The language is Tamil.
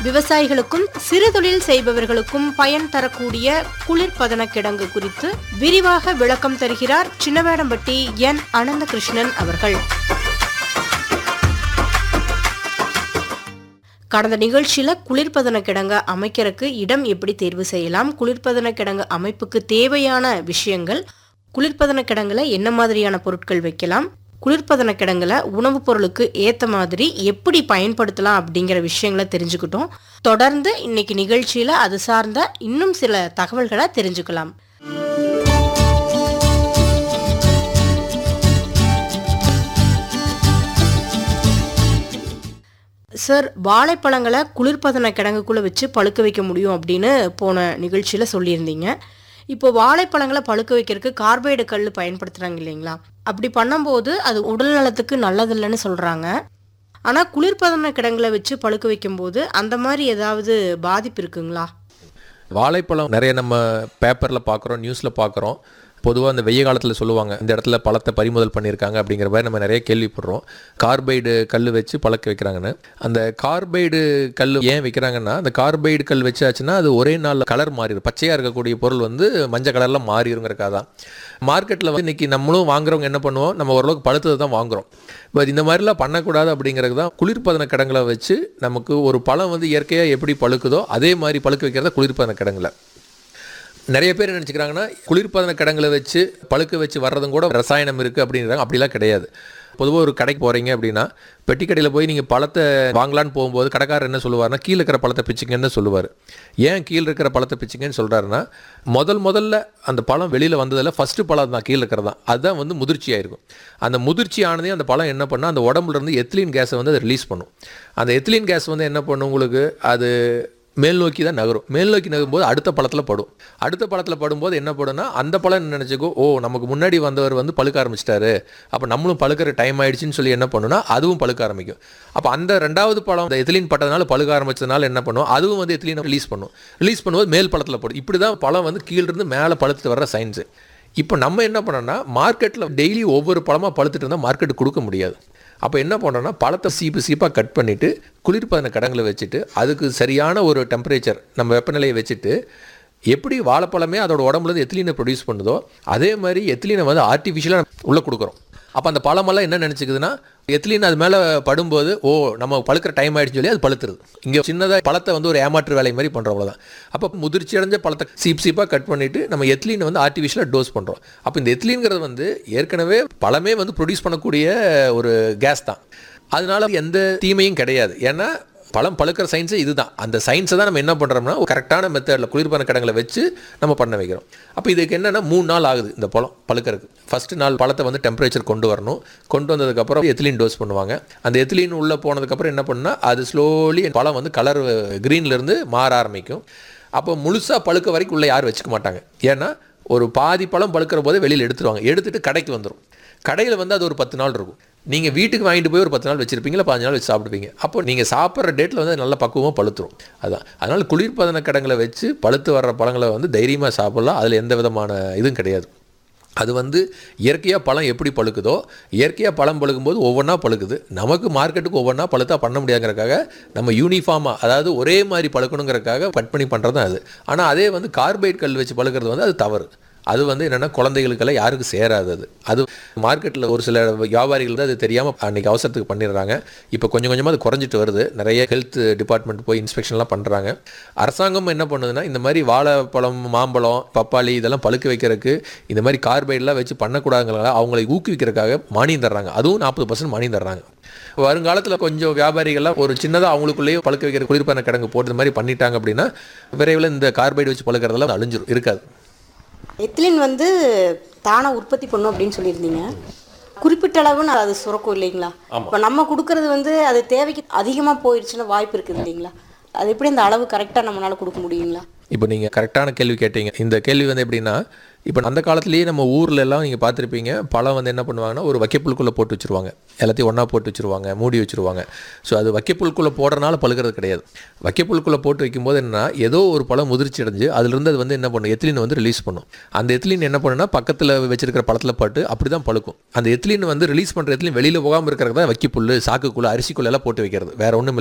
விவசாயிகளுக்கும் சிறு தொழில் செய்பவர்களுக்கும் பயன் தரக்கூடிய குளிர்பதன கிடங்கு குறித்து விரிவாக விளக்கம் தருகிறார் சின்னவேடம்பட்டி என் அனந்தகிருஷ்ணன் அவர்கள் கடந்த நிகழ்ச்சியில குளிர்பதன கிடங்க அமைக்கிறதுக்கு இடம் எப்படி தேர்வு செய்யலாம் குளிர்பதன கிடங்கு அமைப்புக்கு தேவையான விஷயங்கள் குளிர்பதன கிடங்குல என்ன மாதிரியான பொருட்கள் வைக்கலாம் குளிர்பதன கிடங்குல உணவுப் பொருளுக்கு ஏத்த மாதிரி எப்படி பயன்படுத்தலாம் அப்படிங்கிற விஷயங்களை தெரிஞ்சுக்கிட்டோம் தொடர்ந்து இன்னைக்கு நிகழ்ச்சியில அது சார்ந்த இன்னும் சில தகவல்களை தெரிஞ்சுக்கலாம் சார் வாழைப்பழங்களை குளிர்பதன கிடங்குக்குள்ளே வச்சு பழுக்க வைக்க முடியும் அப்படின்னு போன நிகழ்ச்சியில் சொல்லியிருந்தீங்க இப்போ வாழைப்பழங்களை பழுக்க வைக்கிறதுக்கு கார்பைடு கல் பயன்படுத்துகிறாங்க இல்லைங்களா அப்படி பண்ணும்போது அது உடல் நலத்துக்கு நல்லதில்லைன்னு சொல்கிறாங்க ஆனால் குளிர்பதன கிடங்குல வச்சு பழுக்க வைக்கும்போது அந்த மாதிரி ஏதாவது பாதிப்பு இருக்குங்களா வாழைப்பழம் நிறைய நம்ம பேப்பரில் பார்க்குறோம் நியூஸில் பார்க்குறோம் பொதுவாக அந்த வெய்ய காலத்தில் சொல்லுவாங்க இந்த இடத்துல பழத்தை பறிமுதல் பண்ணியிருக்காங்க அப்படிங்கிற மாதிரி நம்ம நிறைய கேள்விப்படுறோம் கார்பைடு கல் வச்சு பழக்க வைக்கிறாங்கன்னு அந்த கார்பைடு கல் ஏன் வைக்கிறாங்கன்னா அந்த கார்பைடு கல் வச்சாச்சுன்னா அது ஒரே நாளில் கலர் மாறிடும் பச்சையாக இருக்கக்கூடிய பொருள் வந்து மஞ்சள் கலரில் மாறிடுங்கிறக்காக தான் மார்க்கெட்டில் வந்து இன்றைக்கி நம்மளும் வாங்குறவங்க என்ன பண்ணுவோம் நம்ம ஓரளவுக்கு பழுத்தது தான் வாங்குறோம் பட் இந்த மாதிரிலாம் பண்ணக்கூடாது அப்படிங்கிறது தான் குளிர்பதன கிடங்குல வச்சு நமக்கு ஒரு பழம் வந்து இயற்கையாக எப்படி பழுக்குதோ அதே மாதிரி பழுக்க வைக்கிறத குளிர்பதன கிடங்குல நிறைய பேர் என்ன நினச்சிக்கிறாங்கன்னா குளிர்பதன கிடங்குல வச்சு பழுக்க வச்சு வர்றதும் கூட ரசாயனம் இருக்குது அப்படிங்கிறாங்க அப்படிலாம் கிடையாது பொதுவாக ஒரு கடைக்கு போகிறீங்க அப்படின்னா பெட்டி கடையில் போய் நீங்கள் பழத்தை வாங்கலான்னு போகும்போது கடைக்காரர் என்ன சொல்லுவார்னா கீழே இருக்கிற பழத்தை பிச்சுங்கன்னு சொல்லுவார் ஏன் கீழே இருக்கிற பழத்தை பிச்சுங்கன்னு சொல்கிறாருன்னா முதல் முதல்ல அந்த பழம் வெளியில் வந்ததில் ஃபஸ்ட்டு பழம் தான் கீழே இருக்கிறது தான் அதுதான் வந்து முதிர்ச்சி ஆயிருக்கும் அந்த முதிர்ச்சி ஆனதே அந்த பழம் என்ன பண்ணால் அந்த உடம்புல இருந்து எத்திலீன் கேஸை வந்து அதை ரிலீஸ் பண்ணும் அந்த எத்திலீன் கேஸ் வந்து என்ன பண்ணும் உங்களுக்கு அது மேல் நோக்கி தான் நகரும் மேல் நோக்கி நகரும்போது அடுத்த பழத்தில் படும் அடுத்த பழத்தில் படும்போது என்ன படும்னா அந்த பழம் என்ன நினச்சிக்கோ ஓ நமக்கு முன்னாடி வந்தவர் வந்து பழுக்க ஆரம்பிச்சிட்டாரு அப்போ நம்மளும் பழுக்கிற டைம் ஆயிடுச்சுன்னு சொல்லி என்ன பண்ணுனா அதுவும் பழுக்க ஆரம்பிக்கும் அப்போ அந்த ரெண்டாவது பழம் இந்த எத்திலின் பட்டதுனால பழுக்க ஆரம்பிச்சதுனால என்ன பண்ணும் அதுவும் வந்து எத்திலின் ரிலீஸ் பண்ணும் ரிலீஸ் பண்ணும்போது மேல் பழத்தில் படும் இப்படி தான் பழம் வந்து கீழிருந்து மேலே பழுத்துட்டு வர்ற சயின்ஸு இப்போ நம்ம என்ன பண்ணோம்னா மார்க்கெட்டில் டெய்லி ஒவ்வொரு பழமாக பழுத்துட்டு இருந்தால் மார்க்கெட்டுக்கு கொடுக்க முடியாது அப்போ என்ன பண்ணுறோன்னா பழத்தை சீப்பு சீப்பாக கட் பண்ணிவிட்டு குளிர்பதன கடங்களை வச்சுட்டு அதுக்கு சரியான ஒரு டெம்பரேச்சர் நம்ம வெப்பநிலையை வச்சுட்டு எப்படி வாழைப்பழமே அதோட உடம்புலேருந்து எத்திலீனை ப்ரொடியூஸ் பண்ணுதோ அதே மாதிரி எத்திலீனை வந்து ஆர்டிஃபிஷியலாக உள்ளே கொடுக்குறோம் அப்போ அந்த பழமெல்லாம் என்ன நினச்சிக்குதுன்னா எத்திலீன் அது மேலே படும்போது ஓ நம்ம பழுக்கிற டைம் ஆயிடுச்சுன்னு சொல்லி அது பழுத்துருது இங்கே சின்னதாக பழத்தை வந்து ஒரு ஏமாற்று வேலை மாதிரி பண்ணுறோம் அவ்வளோதான் அப்போ முதிர்ச்சி அடைஞ்ச பழத்தை சீப் சீப்பாக கட் பண்ணிவிட்டு நம்ம எத்திலீனை வந்து ஆர்டிஃபிஷியலாக டோஸ் பண்ணுறோம் அப்போ இந்த எத்திலீன்கிறது வந்து ஏற்கனவே பழமே வந்து ப்ரொடியூஸ் பண்ணக்கூடிய ஒரு கேஸ் தான் அதனால எந்த தீமையும் கிடையாது ஏன்னா பழம் பழுக்கிற சயின்ஸே இதுதான் அந்த சயின்ஸை தான் நம்ம என்ன பண்ணுறோம்னா ஒரு கரெக்டான மெத்தடில் குளிர்பான கடங்களை வச்சு நம்ம பண்ண வைக்கிறோம் அப்போ இதுக்கு என்னென்னா மூணு நாள் ஆகுது இந்த பழம் பழுக்கிறதுக்கு ஃபஸ்ட்டு நாள் பழத்தை வந்து டெம்பரேச்சர் கொண்டு வரணும் கொண்டு வந்ததுக்கப்புறம் எத்திலீன் டோஸ் பண்ணுவாங்க அந்த எத்திலீன் உள்ளே போனதுக்கப்புறம் என்ன பண்ணால் அது ஸ்லோலி பழம் வந்து கலர் க்ரீன்லேருந்து மாற ஆரம்பிக்கும் அப்போ முழுசாக பழுக்க வரைக்கும் உள்ளே யாரும் வச்சுக்க மாட்டாங்க ஏன்னா ஒரு பாதி பழம் பழுக்கிற போதே வெளியில் எடுத்துருவாங்க எடுத்துகிட்டு கடைக்கு வந்துடும் கடையில் வந்து அது ஒரு பத்து நாள் இருக்கும் நீங்கள் வீட்டுக்கு வாங்கிட்டு போய் ஒரு பத்து நாள் வச்சுருப்பீங்களா பாஞ்சு நாள் வச்சு சாப்பிடுவீங்க அப்போ நீங்கள் சாப்பிட்ற டேட்டில் வந்து நல்ல பக்குவமாக பழுத்துரும் அதான் அதனால் குளிர்பதன கடங்களை வச்சு பழுத்து வர்ற பழங்களை வந்து தைரியமாக சாப்பிட்லாம் அதில் எந்த விதமான இதுவும் கிடையாது அது வந்து இயற்கையாக பழம் எப்படி பழுக்குதோ இயற்கையாக பழம் பழுக்கும்போது ஒவ்வொன்றா பழுக்குது நமக்கு மார்க்கெட்டுக்கு ஒவ்வொன்றா பழுத்தா பண்ண முடியாங்கிறக்காக நம்ம யூனிஃபார்மாக அதாவது ஒரே மாதிரி பழுக்கணுங்கிறக்காக கட் பண்ணி பண்ணுறது தான் அது ஆனால் அதே வந்து கார்பைட் கல் வச்சு பழுக்கிறது வந்து அது தவறு அது வந்து என்னென்னா குழந்தைகளுக்கெல்லாம் யாருக்கும் சேராது அது அது மார்க்கெட்டில் ஒரு சில வியாபாரிகள் தான் அது தெரியாமல் அன்றைக்கி அவசரத்துக்கு பண்ணிடுறாங்க இப்போ கொஞ்சம் கொஞ்சமாக அது குறைஞ்சிட்டு வருது நிறைய ஹெல்த் டிபார்ட்மெண்ட் போய் இன்ஸ்பெக்ஷன்லாம் பண்ணுறாங்க அரசாங்கம் என்ன பண்ணுதுன்னா இந்த மாதிரி வாழைப்பழம் மாம்பழம் பப்பாளி இதெல்லாம் பழுக்க வைக்கிறதுக்கு இந்த மாதிரி கார்பைடெலாம் வச்சு பண்ணக்கூடாதுங்கிறனால அவங்களை ஊக்குவிக்கிறதுக்காக மானியம் தர்றாங்க அதுவும் நாற்பது பர்சன்ட் மானியம் தர்றாங்க வருங்காலத்தில் கொஞ்சம் வியாபாரிகள்லாம் ஒரு சின்னதாக அவங்களுக்குள்ளேயே பழுக்க வைக்கிற குளிர்பான கிடங்கு போட்டு இந்த மாதிரி பண்ணிட்டாங்க அப்படின்னா விரைவில் இந்த கார்பைடு வச்சு பழுக்கிறதெல்லாம் அழிஞ்சிரும் இருக்காது எத்திலின் வந்து தானா உற்பத்தி பண்ணும் அப்படின்னு சொல்லியிருந்தீங்க குறிப்பிட்ட அளவு அது சுரக்கும் இல்லைங்களா இப்போ நம்ம கொடுக்கறது வந்து அது தேவைக்கு அதிகமாக போயிடுச்சுன்னா வாய்ப்பு இருக்குது இல்லைங்களா அது எப்படி அந்த அளவு கரெக்டாக நம்மளால கொடுக்க முடியுங்களா இப்போ நீங்கள் கரெக்டான கேள்வி கேட்டீங்க இந்த கேள்வி வந்து எப்படின்னா இப்போ அந்த காலத்துலேயே நம்ம ஊர்ல எல்லாம் நீங்கள் பார்த்துருப்பீங்க பழம் வந்து என்ன பண்ணுவாங்கன்னா ஒரு வைக்கப்புல்குள்ளே போட்டு வச்சுருவாங்க எல்லாத்தையும் ஒன்றா போட்டு வச்சுருவாங்க மூடி வச்சுருவாங்க ஸோ அது வைக்கப்புல்குள்ளே போடுறனால பழுக்கிறது கிடையாது வைக்கப்புல்குள்ளே போட்டு வைக்கும்போது என்னன்னா ஏதோ ஒரு பழம் முதிர்ச்சி அடைஞ்சு அதுலேருந்து அது வந்து என்ன பண்ணும் எத்திலின் வந்து ரிலீஸ் பண்ணும் அந்த எத்திலின் என்ன பண்ணுன்னா பக்கத்தில் வச்சிருக்கிற பழத்தில் பட்டு அப்படி தான் பழுக்கும் அந்த எத்திலின் வந்து ரிலீஸ் பண்ணுற எத்திலின் வெளியில் போகாமல் இருக்கிறது தான் வைக்கப்புல் சாக்குக்குள்ளே அரிசிக்குள்ளே எல்லாம் போட்டு வைக்கிறது வேற ஒன்றும்